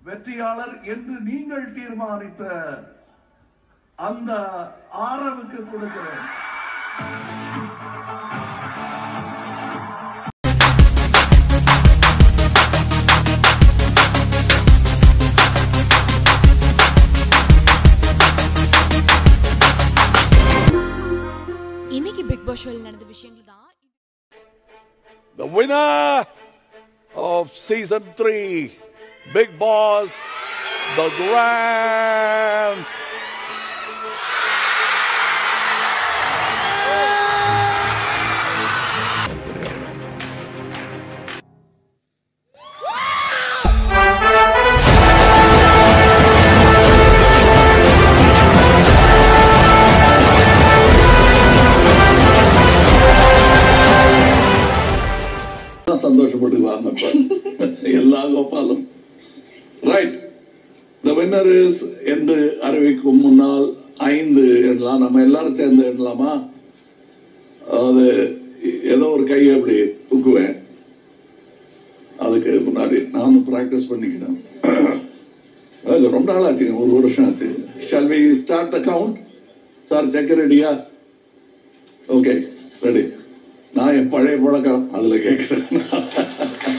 வெற்றியாளர் என்று நீங்கள் தீர்மானித்த அந்த ஆரவுக்கு கொடுக்கிறேன் இன்னைக்கு பிக் பாஸ் ஷோவில் நடந்த விஷயங்கள் தான் The winner of season three, Big Boss, the Grand. சந்தோஷப்பட்டுக்குவாங்க இப்ப. எல்லா கோபாலும் ரைட் த வின்னர் இஸ் என்று அறிவிக்கும் முன்னால் ஐந்து எண்ணலாம் நம்ம எல்லாரும் சேர்ந்து எண்ணலாமா அது ஏதோ ஒரு கையை அப்படி தூக்குவேன் அதுக்கு முன்னாடி நானும் ப்ராக்டிஸ் பண்ணிக்கிட்டேன் அது ரொம்ப நாள் ஆச்சுங்க ஒரு வருஷம் ஆச்சு shall we start the count sir check ரெடியா ஓகே ரெடி நான் என் பழைய பழக்கம் அதுல கேட்கிறேன்